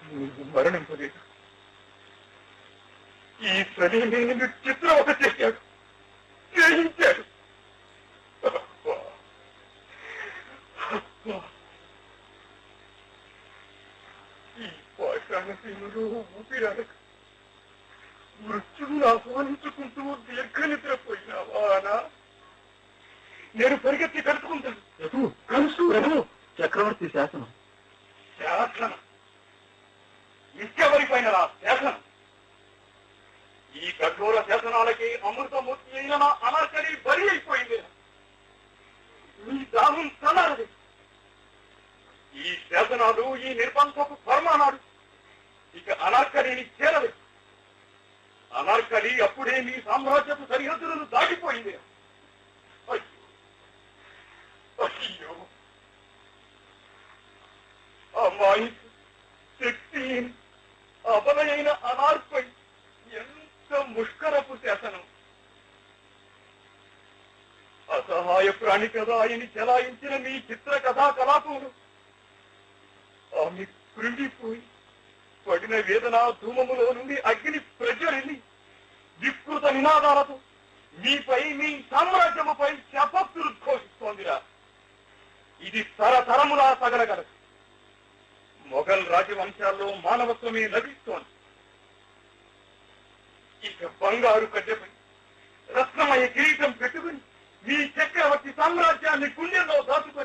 నువ్వు మరణింపలేదు ఈ సలీని నిన్ను చిత్రవత చేశాడు చేయించాడు అబ్బా. అబ్బా. ఈ పాషాణశీనుడు ఊపిరాడక మృత్యువును ఆహ్వానించుకుంటూ దీర్ఘ నిద్రపోయినావా అనా నేను పరిగెత్తి కలుసుకుంటాను ప్రభు కలుసు ప్రభు చక్రవర్తి శాసనం శాసనం ఇంకెవరిపైన రా శాసనం ఈ కఠోర శాసనాలకి అమృతమూర్తి అయిన నా అనార్కలి బరి అయిపోయింది ఈ దాహం చల్లారది ఈ శాసనాలు ఈ నిర్బంధపు ఫర్మానాడు ఇక అనార్కలిని చేరదు అనార్కలి అప్పుడే మీ సామ్రాజ్యపు సరిహద్దులను దాటిపోయింది అయ్యో అయ్యో అమ్మాయి శక్తి అబలైన అనార్పై ఎంత ముష్కరపు శాసనం అసహాయ ప్రాణి కదా ఆయని చెలాయించిన మీ చిత్ర కథా కలాపములు ఆమె కృంగిపోయి పడిన వేదన ధూమములో నుండి అగ్ని ప్రజ్వరిల్లి వికృత నినాదాలతో మీపై మీ సామ్రాజ్యముపై శపత్తులు ఘోషిస్తోందిరా ఇది తరతరములా తగలగలదు మొఘల్ రాజవంశాల్లో మానవత్వమే లభిస్తోంది ఇక బంగారు కట్టెపై రత్నమయ కిరీటం పెట్టుకుని మీ చక్రవర్తి సామ్రాజ్యాన్ని గుండెల్లో దాచుకొని